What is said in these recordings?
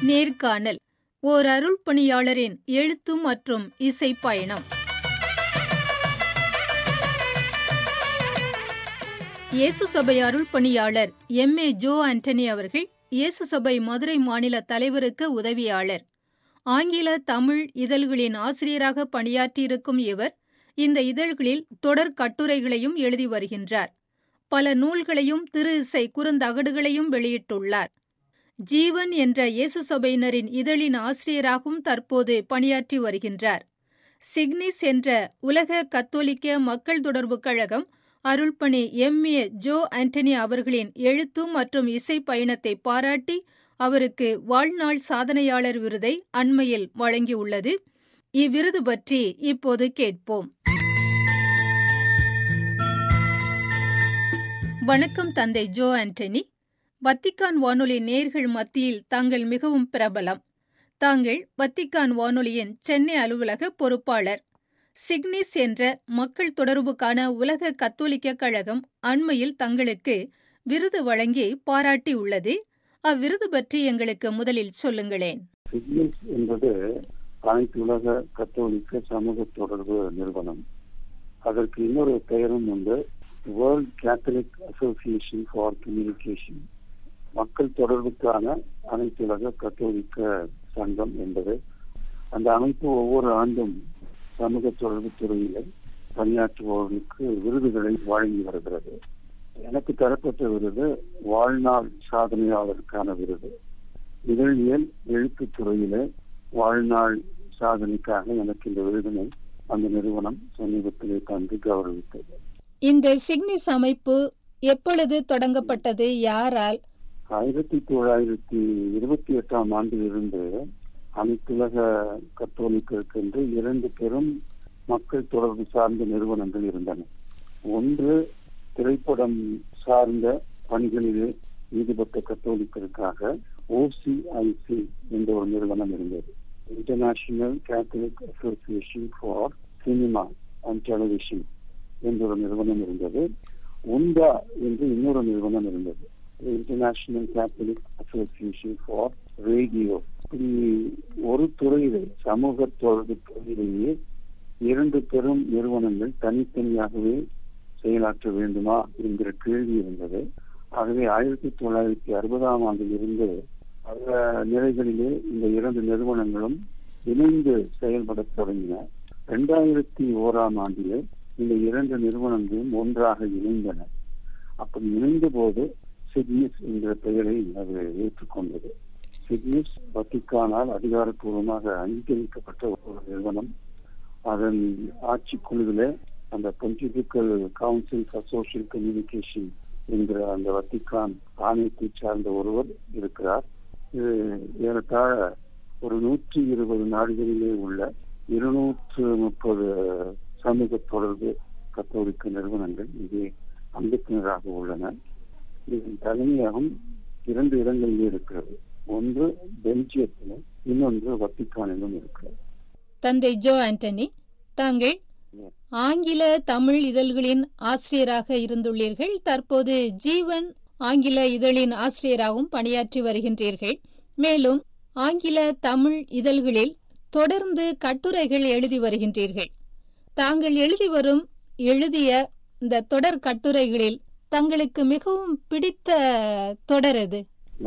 நேர்காணல் ஓர் அருள் பணியாளரின் எழுத்து மற்றும் இசை பயணம் இயேசு சபை அருள் பணியாளர் எம் ஏ ஜோ ஆண்டனி அவர்கள் இயேசு சபை மதுரை மாநில தலைவருக்கு உதவியாளர் ஆங்கில தமிழ் இதழ்களின் ஆசிரியராக பணியாற்றியிருக்கும் இவர் இந்த இதழ்களில் தொடர் கட்டுரைகளையும் எழுதி வருகின்றார் பல நூல்களையும் திரு இசை குறுந்தகடுகளையும் வெளியிட்டுள்ளார் ஜீவன் என்ற இயேசு சபையினரின் இதழின் ஆசிரியராகவும் தற்போது பணியாற்றி வருகின்றார் சிக்னிஸ் என்ற உலக கத்தோலிக்க மக்கள் தொடர்பு கழகம் அருள்பணி எம் ஏ ஜோ ஆண்டனி அவர்களின் எழுத்து மற்றும் இசை பயணத்தை பாராட்டி அவருக்கு வாழ்நாள் சாதனையாளர் விருதை அண்மையில் வழங்கியுள்ளது இவ்விருது பற்றி இப்போது கேட்போம் வணக்கம் தந்தை ஜோ ஆண்டனி வத்திக்கான் வானொலி நேர்கள் மத்தியில் தாங்கள் மிகவும் பிரபலம் தாங்கள் வத்திக்கான் வானொலியின் சென்னை அலுவலக பொறுப்பாளர் சிக்னிஸ் என்ற மக்கள் தொடர்புக்கான உலக கத்தோலிக்க கழகம் அண்மையில் தங்களுக்கு விருது வழங்கி பாராட்டியுள்ளது அவ்விருது பற்றி எங்களுக்கு முதலில் சொல்லுங்களேன் சிக்னிஸ் என்பது அனைத்து உலக கத்தோலிக்க சமூக தொடர்பு நிறுவனம் அதற்கு இன்னொரு பெயரும் உண்டு world Catholic association for communication மக்கள் தொடர்புக்கான அனைத்து உலக கத்தோலிக்க சங்கம் என்பது அந்த அமைப்பு ஒவ்வொரு ஆண்டும் சமூக தொடர்பு துறையில பணியாற்றுபவர்களுக்கு விருதுகளை வழங்கி வருகிறது எனக்கு தரப்பட்ட விருது வாழ்நாள் சாதனையாளருக்கான விருது நிகழ்வியல் எழுத்து துறையில வாழ்நாள் சாதனைக்காக எனக்கு இந்த விருதினை அந்த நிறுவனம் சமீபத்திலே தந்து கௌரவித்தது இந்த சிக்னிஸ் அமைப்பு எப்பொழுது தொடங்கப்பட்டது யாரால் ஆயிரத்தி தொள்ளாயிரத்தி இருபத்தி எட்டாம் ஆண்டிலிருந்து அனைத்துலக கத்தோலிக்கருக்கென்று இரண்டு பெரும் மக்கள் தொடர்பு சார்ந்த நிறுவனங்கள் இருந்தன ஒன்று திரைப்படம் சார்ந்த பணிகளிலே ஈடுபட்ட கத்தோலிக்கருக்காக ஓசிஐசி என்ற ஒரு நிறுவனம் இருந்தது international Catholic association for cinema and television என்ற ஒரு நிறுவனம் இருந்தது உண்டா என்று இன்னொரு நிறுவனம் இருந்தது international Catholic association for radio இப்படி ஒரு துறையிலே சமூக தொடர்பு துறையிலேயே இரண்டு பெரும் நிறுவனங்கள் தனித்தனியாகவே செயலாற்ற வேண்டுமா என்கிற கேள்வி இருந்தது ஆகவே ஆயிரத்தி தொள்ளாயிரத்தி அறுபதாம் ஆண்டில் இருந்து பல நிலைகளிலே இந்த இரண்டு நிறுவனங்களும் இணைந்து செயல்பட தொடங்கின இரண்டாயிரத்தி ஓராம் ஆண்டிலே இந்த இரண்டு நிறுவனங்களும் ஒன்றாக இணைந்தன அப்படி இணைந்த போது சிக்னிஸ் என்ற பெயரை அது ஏற்றுக்கொண்டது சிக்னிஸ் வத்திக்கானால் அதிகாரப்பூர்வமாக அங்கீகரிக்கப்பட்ட ஒரு நிறுவனம் அதன் ஆட்சி குழுவில அந்த political council for social communication என்கிற அந்த வத்திக்கான் ஆணையத்தை சார்ந்த ஒருவர் இருக்கிறார் இது ஏறத்தாழ ஒரு நூற்றி இருபது நாடுகளிலே உள்ள இருநூற்று முப்பது சமூக தொடர்பு கத்தோலிக்க நிறுவனங்கள் இங்கே அங்கத்தினராக உள்ளன இதன் தலைமையகம் இரண்டு இடங்களிலே இருக்கிறது ஒன்று பெல்ஜியத்திலும் இன்னொன்று வத்திக்கானிலும் இருக்கிறது தந்தை ஜோ ஆண்டனி தாங்கள் ஆங்கில தமிழ் இதழ்களின் ஆசிரியராக இருந்துள்ளீர்கள் தற்போது ஜீவன் ஆங்கில இதழின் ஆசிரியராகவும் பணியாற்றி வருகின்றீர்கள் மேலும் ஆங்கில தமிழ் இதழ்களில் தொடர்ந்து கட்டுரைகள் எழுதி வருகின்றீர்கள் தாங்கள் எழுதி வரும் எழுதிய இந்த தொடர் கட்டுரைகளில் தங்களுக்கு மிகவும் பிடித்த தொடர் எது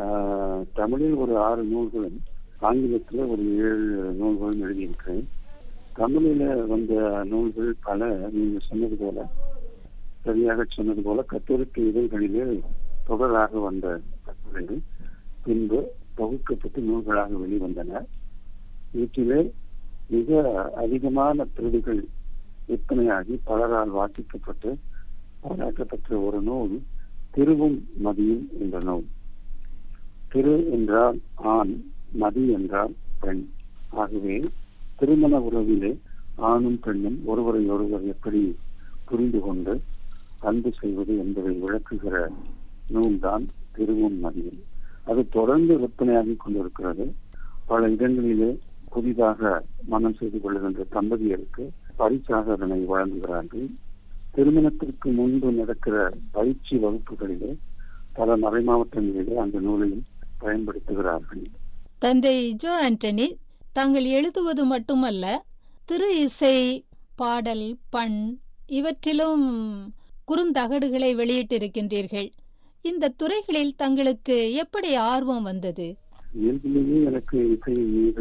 தமிழில் ஒரு ஆறு நூல்களும் ஆங்கிலத்தில் ஒரு ஏழு நூல்களும் எழுதியிருக்கிறேன் தமிழில வந்த நூல்கள் பல நீங்க சொன்னது போல சரியாக சொன்னது போல கத்தோலிக்க இதழ்களிலே தொடராக வந்த கட்டுரைகள் பின்பு தொகுக்கப்பட்டு நூல்களாக வெளிவந்தன வீட்டிலே மிக அதிகமான பிரதிகள் விற்பனையாகி பலரால் வாசிக்கப்பட்டு பாராட்டப்பட்ட ஒரு நூல் திருவும் மதியும் என்ற நூல் திரு என்றால் ஆண் மதி என்றால் பெண் ஆகவே திருமண உறவிலே ஆணும் பெண்ணும் ஒருவரை ஒருவர் எப்படி புரிந்து கொண்டு அன்பு செய்வது என்பதை விளக்குகிற நூல்தான் திருவும் மதியம் அது தொடர்ந்து விற்பனையாகி கொண்டிருக்கிறது பல இடங்களிலே புதிதாக மனம் செய்து கொள்ளுகின்ற தம்பதியருக்கு பரிசாக அதனை வழங்குகிறார்கள் திருமணத்திற்கு முன்பு நடக்கிற பயிற்சி வகுப்புகளிலே பல மறைமாவட்டங்களிலே அந்த நூலையும் பயன்படுத்துகிறார்கள் தந்தை ஜோ ஆண்டனி தாங்கள் எழுதுவது மட்டுமல்ல திரு இசை பாடல் பண் இவற்றிலும் குறுந்தகடுகளை வெளியிட்டிருக்கின்றீர்கள் இந்த துறைகளில் தங்களுக்கு எப்படி ஆர்வம் வந்தது இயல்பிலேயே எனக்கு இசையின் மீது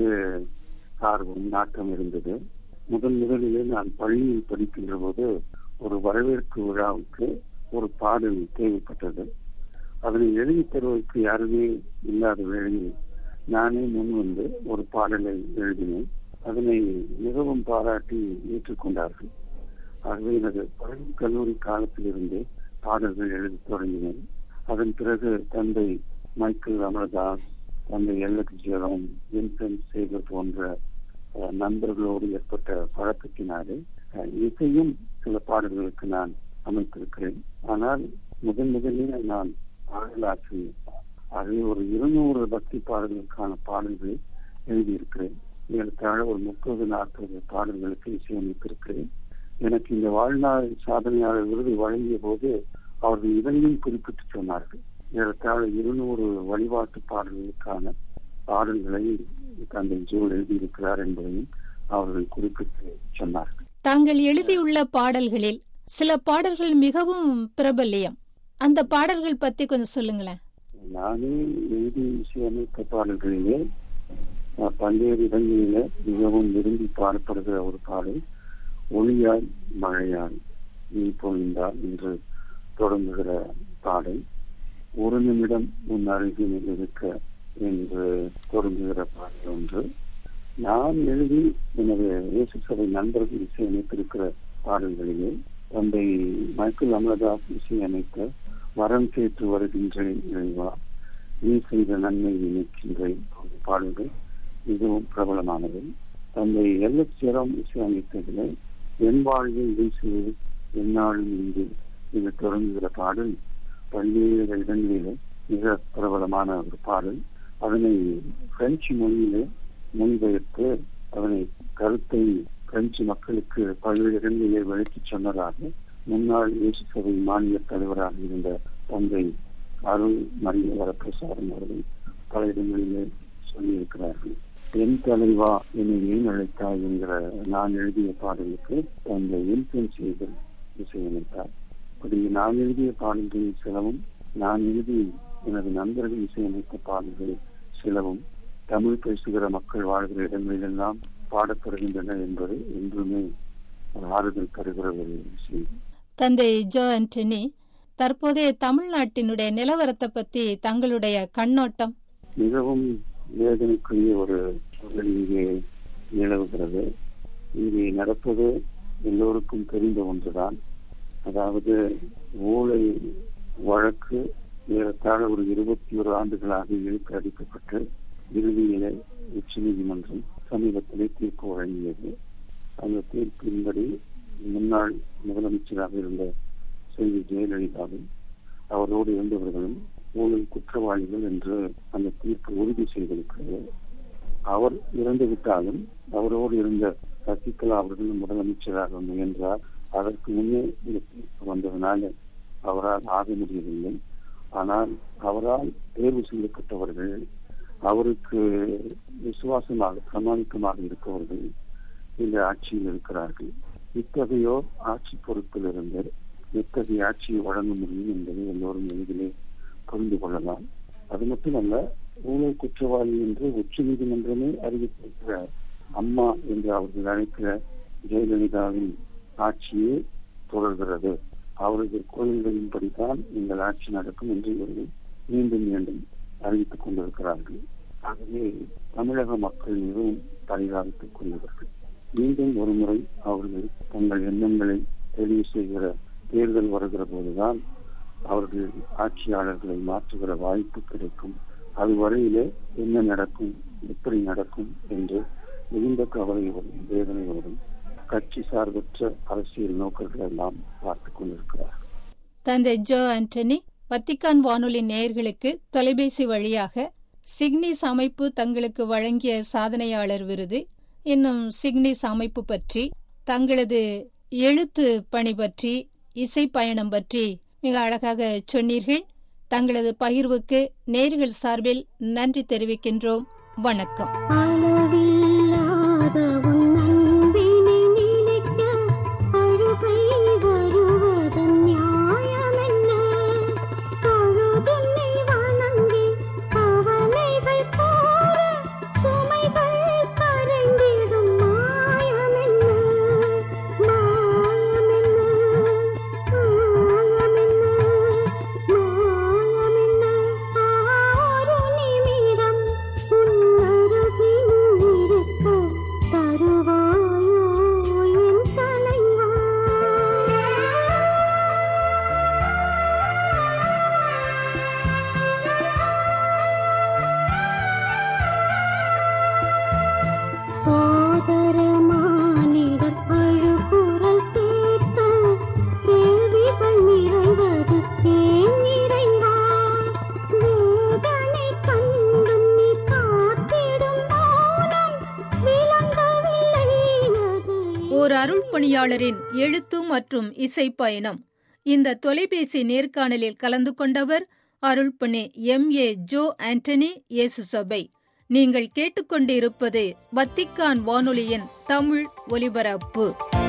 ஆர்வம் நாட்டம் இருந்தது முதன் முதலிலே நான் பள்ளியில் படிக்கின்ற போது ஒரு வரவேற்பு விழாவுக்கு ஒரு பாடல் தேவைப்பட்டது அதனை எழுதி தருவதற்கு யாருமே இல்லாத வேளையில் நானே முன் வந்து ஒரு பாடலை எழுதினேன் அதனை மிகவும் பாராட்டி ஏற்றுக்கொண்டார்கள் ஆகவே எனது பள்ளி கல்லூரி காலத்திலிருந்தே பாடல்கள் எழுதி தொடங்கினேன் அதன் பிறகு தந்தை மைக்கேல் அமர்தாஸ் தந்தை எல்லக் ஜெரோம் வின்சென்ட் சேகர் போன்ற அஹ், நண்பர்களோடு ஏற்பட்ட பழக்கத்தினாலே அஹ், இசையும் சில பாடல்களுக்கு நான் அமைத்திருக்கிறேன் ஆனால் முதன் முதலில் நான் பாடலாசிரியர் ஆகவே ஒரு இருநூறு பக்தி பாடல்களுக்கான பாடல்களை எழுதியிருக்கிறேன் ஏறத்தாழ ஒரு முப்பது நாற்பது பாடல்களுக்கு இசையமைத்திருக்கிறேன் எனக்கு இந்த வாழ்நாள் சாதனையாளர் விருது வழங்கிய போது அவர்கள் இதனையும் குறிப்பிட்டு சொன்னார்கள் ஏறத்தாழ இருநூறு வழிபாட்டு பாடல்களுக்கான பாடல்களை தந்தை ஜோ எழுதியிருக்கிறார் என்பதையும் அவர்கள் குறிப்பிட்டு சொன்னார்கள் தாங்கள் எழுதியுள்ள பாடல்களில் சில பாடல்கள் மிகவும் பிரபல்யம் அந்த பாடல்கள் பத்தி கொஞ்சம் சொல்லுங்களேன் நானே எழுதி இசையமைத்த பாடல்களிலே அஹ், பல்வேறு இடங்களிலே மிகவும் விரும்பி பாடப்படுகிற ஒரு பாடல் ஒளியாய் மழையாய் நீ பொழிந்தால் என்று தொடங்குகிற பாடல் ஒரு நிமிடம் உன் அருகில் இருக்க என்று தொடங்குகிற பாடல் ஒன்று நான் எழுதி எனது இயேசு சபை நண்பர்கள் இசையமைத்திருக்கிற பாடல்களிலே தந்தை மைக்கேல் அமரதாஸ் இசையமைத்த வரம் கேட்டு வருகின்றேன் இறைவா நீ செய்த நன்மை நினைக்கின்றேன் போன்ற பாடல்கள் மிகவும் பிரபலமானது தந்தை எல் எஸ் ஜெரம் இசையமைத்ததில் என் வாழ்வில் வீசுவது எந்நாளும் இங்கு இது தொடங்குகிற பாடல் பல்வேறு இடங்களிலே மிக பிரபலமான ஒரு பாடல் அதனை பிரெஞ்சு மொழியிலே மொழிபெயர்த்து அதனை கருத்தை பிரெஞ்சு மக்களுக்கு பல்வேறு இடங்களிலே விளக்கிச் சொன்னதாக முன்னாள் இயேசு சபை மாநில தலைவராக இருந்த தந்தை அருள் மரிய வரப்பிரசாதம் அவர்கள் பல இடங்களிலே சொல்லியிருக்கிறார்கள் என் தலைவா என்னை ஏன் அழைத்தாய் என்கிற நான் எழுதிய பாடலுக்கு தந்தை இன்ஃபுன் செய்தல் இசையமைத்தார் அப்படி நான் எழுதிய பாடல்களில் சிலவும் நான் எழுதி எனது நண்பர்கள் இசையமைத்த பாடல்களில் சிலவும் தமிழ் பேசுகிற மக்கள் வாழ்கிற இடங்களிலெல்லாம் பாடப்படுகின்றன என்பது என்றுமே ஒரு ஆறுதல் தருகிற ஒரு செய்தி தந்தை ஜோ ஆண்டனி தற்போதைய தமிழ்நாட்டினுடைய நிலவரத்தை பத்தி தங்களுடைய கண்ணோட்டம் மிகவும் வேதனைக்குரிய ஒரு சூழல் இங்கே நிலவுகிறது இங்கே நடப்பது எல்லோருக்கும் தெரிந்த ஒன்றுதான் அதாவது ஊழல் வழக்கு ஏறத்தாழ ஒரு இருபத்தி ஒரு ஆண்டுகளாக இழுத்து அடிக்கப்பட்டு இறுதியிலே உச்ச நீதிமன்றம் சமீபத்திலே தீர்ப்பு வழங்கியது அந்த தீர்ப்பின்படி முன்னாள் முதலமைச்சராக இருந்த செல்வி ஜெயலலிதாவும் அவரோடு இருந்தவர்களும் ஊழல் குற்றவாளிகள் என்று அந்த தீர்ப்பு உறுதி செய்திருக்கிறது அவர் இறந்து விட்டாலும் அவரோடு இருந்த சசிகலா அவர்கள் முதலமைச்சராக முயன்றார் அதற்கு முன்னே இந்த தீர்ப்பு வந்ததனால அவரால் ஆக முடியவில்லை ஆனால் அவரால் தேர்வு செய்யப்பட்டவர்கள் அவருக்கு விசுவாசமாக பிரமாணிக்கமாக இருப்பவர்கள் இந்த ஆட்சியில் இருக்கிறார்கள் இத்தகையோர் ஆட்சி பொறுப்பில் இருந்து எத்தகைய ஆட்சியை வழங்க முடியும் என்பதை எல்லோரும் எளிதிலே புரிந்து கொள்ளலாம் அது மட்டுமல்ல ஊழல் குற்றவாளி என்று உச்ச நீதிமன்றமே அறிவித்திருக்கிற அம்மா என்று அவர்கள் அழைக்கிற ஜெயலலிதாவின் ஆட்சியே தொடர்கிறது அவரது கோயில்களின்படிதான் எங்கள் ஆட்சி நடக்கும் என்று இவர்கள் மீண்டும் மீண்டும் அறிவித்துக் கொண்டிருக்கிறார்கள் ஆகவே தமிழக மக்கள் மிகவும் பரிதாபித்துக் கொள்கிறார்கள் மீண்டும் ஒரு முறை அவர்கள் தங்கள் எண்ணங்களை தெளிவு செய்கிற தேர்தல் வருகிற போதுதான் அவர்கள் ஆட்சியாளர்களை மாற்றுகிற வாய்ப்பு கிடைக்கும் அதுவரையிலே என்ன நடக்கும் எப்படி நடக்கும் என்று மிகுந்த கவலையோடும் வேதனையோடும் கட்சி சார்பற்ற அரசியல் நோக்கர்கள் எல்லாம் பார்த்துக் கொண்டிருக்கிறார்கள் தந்தை ஜோ ஆண்டனி வத்திக்கான் வானொலி நேயர்களுக்கு தொலைபேசி வழியாக சிக்னிஸ் அமைப்பு தங்களுக்கு வழங்கிய சாதனையாளர் விருது இன்னும் சிக்னிஸ் அமைப்பு பற்றி தங்களது எழுத்து பணி பற்றி இசை பயணம் பற்றி மிக அழகாக சொன்னீர்கள் தங்களது பகிர்வுக்கு நேர்கள் சார்பில் நன்றி தெரிவிக்கின்றோம் வணக்கம் அளவில்லாத உன் அன்பினை நினைக்க அழுகை வருவதன் நியாயமென்ன? தொழுதுன்னை வணங்கி கவலைகள் போல சுமைகள் கரைந்திடும் மாயமென்ன? மாயமென்ன? மாயமென்ன? மாயமென்ன? ஆறு நிமிடம் உன்னருகில் இருக்க தருவாயோ என் தலைவா சோதர மானிடர் அழுகுரல் கேட்க கேள்விகள் நிறைவது ஏன் இறைவா வேதனை கண்டும் நீ காத்திடும் மௌனம் விளங்கவில்லை அது ஓர் அருள் பணியாளரின் எழுத்து மற்றும் இசை பயணம் இந்த தொலைபேசி நேர்காணலில் கலந்து கொண்டவர் அருள்பணி எம் ஏ ஜோ ஆண்டனி இயேசு சபை நீங்கள் கேட்டுக்கொண்டிருப்பது வத்திக்கான் வானொலியின் தமிழ் ஒலிபரப்பு